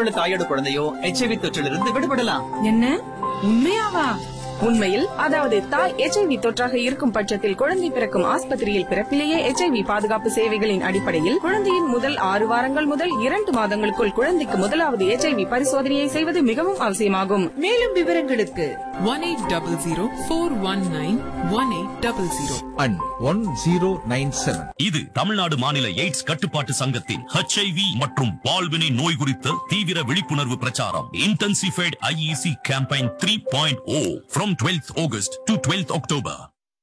கர்ப்பிணியுள்ள தாயோட குழந்தையோ எச்ஐவி தொற்றிலிருந்து விடுபடலாம் என்ன உண்மையாவா உண்மையில் அதாவது தாய் எச்ஐவி தொற்றாக இருக்கும் பட்சத்தில் குழந்தை பிறக்கும் ஆஸ்பத்திரியில் பிறப்பிலேயே எச்ஐவி பாதுகாப்பு சேவைகளின் அடிப்படையில் குழந்தையின் முதல் ஆறு வாரங்கள் முதல் இரண்டு மாதங்களுக்குள் குழந்தைக்கு முதலாவது எச்ஐவி பரிசோதனையை செய்வது மிகவும் அவசியமாகும் மேலும் விவரங்களுக்கு one eight double zero four one nine one eight double zero and 1097. இது தமிழ்நாடு மாநில எய்ட்ஸ் கட்டுப்பாட்டு சங்கத்தின் ஹெச்ஐவி மற்றும் பால்வினை நோய் குறித்த தீவிர விழிப்புணர்வு பிரச்சாரம் intensified IEC campaign three point O from twelfth August to twelfth October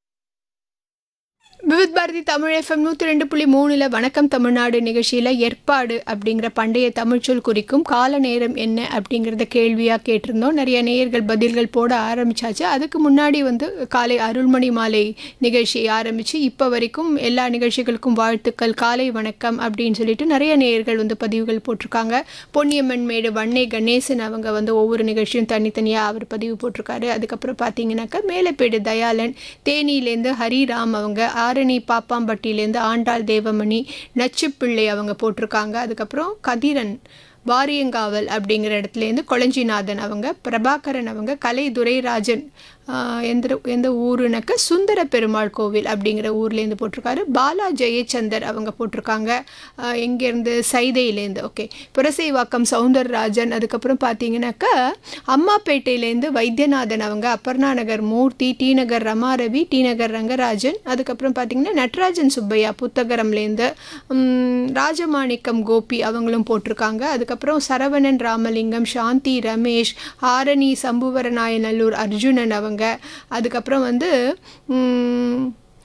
Vividh Bharati Tamil FM நூற்றி ரெண்டு புள்ளி மூணில் வணக்கம் தமிழ்நாடு நிகழ்ச்சியில் ஏற்பாடு அப்படிங்கிற பண்டைய தமிழ்ச்சொல் குறிக்கும் கால நேரம் என்ன அப்படிங்கிறத கேள்வியாக கேட்டிருந்தோம் நிறைய நேயர்கள் பதில்கள் போட ஆரம்பிச்சாச்சு அதுக்கு முன்னாடி வந்து காலை அருள்மணி மாலை நிகழ்ச்சி ஆரம்பித்து இப்போ வரைக்கும் எல்லா நிகழ்ச்சிகளுக்கும் வாழ்த்துக்கள் காலை வணக்கம் அப்படின்னு சொல்லிட்டு நிறைய நேயர்கள் வந்து பதிவுகள் போட்டிருக்காங்க பொன்னியம்மன் மேடு வண்ணே கணேசன் அவங்க வந்து ஒவ்வொரு நிகழ்ச்சியும் தனித்தனியாக அவர் பதிவு போட்டிருக்காரு அதுக்கப்புறம் பார்த்தீங்கன்னாக்கா மேலப்பேடு தயாளன் தேனியிலேருந்து ஹரிராம் அவங்க ஆரணி பாப்பாம்பட்டியிலேருந்து ஆண்டாள் தேவமணி நச்சுப்பிள்ளை அவங்க போட்டிருக்காங்க அதுக்கப்புறம் கதிரன் வாரியங்காவல் அப்படிங்கிற இடத்துலேருந்து கொளஞ்சிநாதன் அவங்க பிரபாகரன் அவங்க கலை துரைராஜன் ஆஹ், எந்த எந்த ஊருனாக்க சுந்தர பெருமாள் கோவில் அப்படிங்கிற ஊர்லேருந்து போட்டிருக்காரு பாலா ஜெயச்சந்தர் அவங்க போட்டிருக்காங்க ஆஹ், எங்கேருந்து சைதையிலேருந்து ஓகே புரசைவாக்கம் சவுந்தரராஜன் அதுக்கப்புறம் பார்த்தீங்கன்னாக்கா அம்மாப்பேட்டையிலேருந்து வைத்தியநாதன் அவங்க அப்பர்ணா நகர் மூர்த்தி டி நகர் ரமாரவி டி நகர் ரங்கராஜன் அதுக்கப்புறம் பார்த்தீங்கன்னா நட்ராஜன் சுப்பையா புத்தகரம்லேருந்து உம், ராஜமாணிக்கம் கோபி அவங்களும் போட்டிருக்காங்க அதுக்கப்புறம் சரவணன் ராமலிங்கம் சாந்தி ரமேஷ் ஆரணி சம்புவரநாயநல்லூர் அர்ஜுனன் அவங்க அதுக்கப்புறம் வந்து உம்,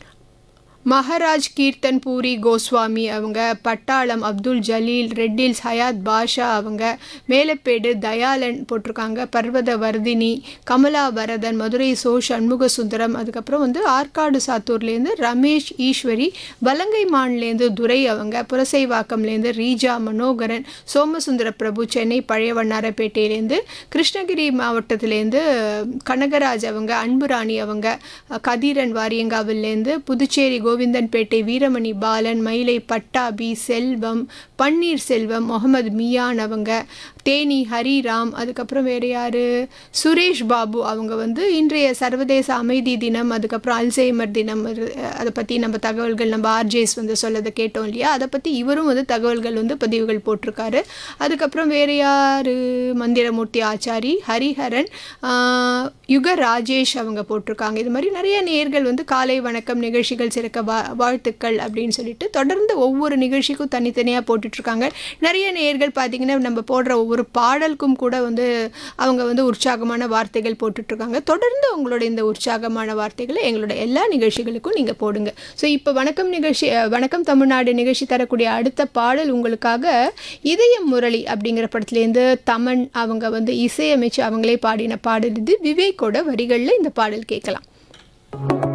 மகாராஜ் கீர்த்தன் பூரி கோஸ்வாமி அவங்க பட்டாளம் அப்துல் ஜலீல் ரெட்டில்ஸ் ஹயாத் பாஷா அவங்க மேலப்பேடு தயாளன் போட்டிருக்காங்க பர்வத வர்தினி கமலா வரதன் மதுரை சோ சண்முக சுந்தரம் அதுக்கப்புறம் வந்து ஆற்காடு சாத்தூர்லேருந்து ரமேஷ் ஈஸ்வரி வலங்கை மான்லேருந்து துரை அவங்க புரசைவாக்கம்லேருந்து ரீஜா மனோகரன் சோமசுந்தர பிரபு சென்னை பழைய வண்ணாரப்பேட்டையிலேருந்து கிருஷ்ணகிரி மாவட்டத்திலேருந்து கனகராஜ் அவங்க அன்புராணி அவங்க கதிரன் வாரியங்காவிலேருந்து புதுச்சேரி கோவிந்தன்பேட்டை வீரமணி பாலன் மயிலை பட்டாபி செல்வம் பன்னீர் செல்வம் முகமது மியான் அவங்க தேனி ஹரிராம் அதுக்கப்புறம் வேறு யார் சுரேஷ் பாபு அவங்க வந்து இன்றைய சர்வதேச அமைதி தினம் அதுக்கப்புறம் அல்சைமர் தினம் இரு- அதை பற்றி நம்ம தகவல்கள் நம்ம ஆர்ஜேஸ் வந்து சொல்லதை கேட்டோம் இல்லையா அதை பற்றி இவரும் வந்து தகவல்கள் வந்து பதிவுகள் போட்டிருக்காரு அதுக்கப்புறம் வேறு யார் மந்திரமூர்த்தி ஆச்சாரி ஹரிஹரன் ஆஹ், யுக ராஜேஷ் அவங்க போட்டிருக்காங்க இது மாதிரி நிறைய நேர்கள் வந்து காலை வணக்கம் நிகழ்ச்சிகள் சிறக்க வா வாழ்த்துக்கள் அப்படின்னு சொல்லிட்டு தொடர்ந்து ஒவ்வொரு நிகழ்ச்சிக்கும் தனித்தனியாக போட்டுட்ருக்காங்க நிறைய நேர்கள் பார்த்தீங்கன்னா நம்ம போடுற ஒவ்வொரு பாடலுக்கும் கூட வந்து அவங்க வந்து உற்சாகமான வார்த்தைகள் போட்டுட்ருக்காங்க தொடர்ந்து உங்களோட இந்த உற்சாகமான வார்த்தைகளை எங்களோட எல்லா நிகழ்ச்சிகளுக்கும் நீங்கள் போடுங்க ஸோ இப்போ வணக்கம் நிகழ்ச்சி அஹ், வணக்கம் தமிழ்நாடு நிகழ்ச்சி தரக்கூடிய அடுத்த பாடல் உங்களுக்காக இதயம் முரளி அப்படிங்கிற படத்துலேருந்து தமன் அவங்க வந்து இசையமைச்சு அவங்களே பாடின பாடல் இது விவேக்கோட வரிகளில் இந்த பாடல் கேட்கலாம்